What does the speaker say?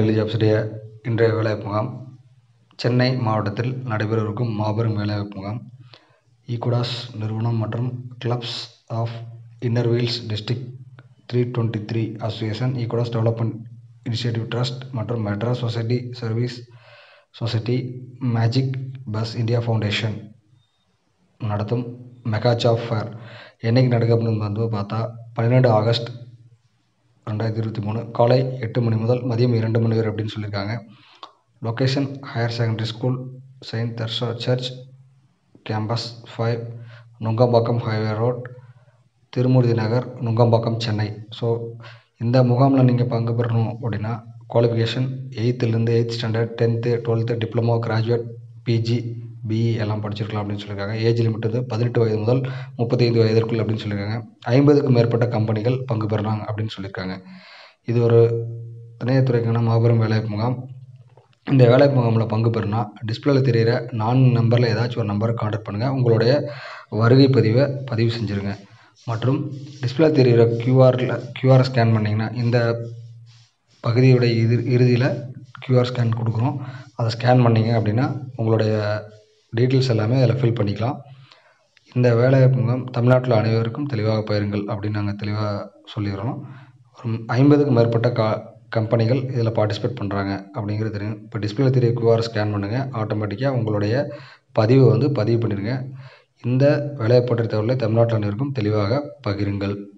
டெல்லி ஜாப்ஸுடைய இன்றைய வேலைவாய்ப்பு முகாம் சென்னை மாவட்டத்தில் நடைபெறவிருக்கும் மாபெரும் வேலைவாய்ப்பு முகாம் ஈக்குடாஸ் நிறுவனம் மற்றும் clubs of inner wheels district three twenty three association ஈக்குடாஸ் டெவலப்மெண்ட் இனிஷியேட்டிவ் ட்ரஸ்ட் மற்றும் Madras society service society magic bus India foundation நடத்தும் மெகா ஜாப் ஃபேர் என்னைக்கு நடக்கப்படுன்னு வந்து பார்த்தா பன்னிரெண்டு ஆகஸ்ட் ரெண்டாயிரத்தி இருபத்தி மூணு காலை எட்டு மணி முதல் மதியம் இரண்டு மணி வரை அப்படின்னு சொல்லியிருக்காங்க location higher secondary school saint தர்ஷா church campus five Nungambakkam highway road Thirumurthy Nagar Nungambakkam Chennai so இந்த முகாமில் நீங்கள் பங்கு பெறணும் அப்படின்னா குவாலிஃபிகேஷன் எயித்துலேருந்து eighth standard tenth twelfth diploma graduate PG BE எல்லாம் படிச்சிருக்கலாம் அப்படின்னு சொல்லியிருக்காங்க ஏஜ் லிமிட் வந்து பதினெட்டு வயது முதல் முப்பத்தி ஐந்து வயதிற்குள் அப்படின்னு சொல்லியிருக்காங்க ஐம்பதுக்கும் மேற்பட்ட கம்பெனிகள் பங்கு பெறலாம் அப்படின்னு சொல்லியிருக்காங்க இது ஒரு தனியார் மாபெரும் வேலைவாய்ப்பு முகாம் இந்த வேலைவாய்ப்பு முகாமில் பங்கு பெறுனா டிஸ்பிளேல தெரிகிற நான்கு நம்பரில் ஏதாச்சும் ஒரு நம்பரை காண்டாக்ட் பண்ணுங்கள் உங்களுடைய வருகை பதிவை பதிவு செஞ்சுருங்க மற்றும் டிஸ்பிளே தெரிகிற கியூஆரில் கியூஆரை ஸ்கேன் பண்ணிங்கன்னா இந்த பகுதியோட இது இறுதியில் கியூஆர் ஸ்கேன் கொடுக்குறோம் அதை ஸ்கேன் பண்ணிங்க அப்படின்னா உங்களுடைய டீட்டெயில்ஸ் எல்லாமே அதில் ஃபில் பண்ணிக்கலாம் இந்த வேலைவாய்ப்பு முகாம் தமிழ்நாட்டில் அனைவருக்கும் தெளிவாக பயிருங்கள் அப்படின்னு நாங்கள் தெளிவாக சொல்லிடுறோம் ஒரு ஐம்பதுக்கும் மேற்பட்ட கா கம்பெனிகள் இதில் பார்ட்டிசிபேட் பண்ணுறாங்க அப்படிங்கிறது தெரியும் இப்போ டிஸ்பிளே தெரிய கியூஆர் ஸ்கேன் பண்ணுங்கள் ஆட்டோமேட்டிக்காக உங்களுடைய பதிவை வந்து பதிவு பண்ணிடுங்க இந்த வேலைவாய்ப்பு பற்றிய தகவலை தமிழ்நாட்டில் அனைவருக்கும் தெளிவாக பகிருங்கள்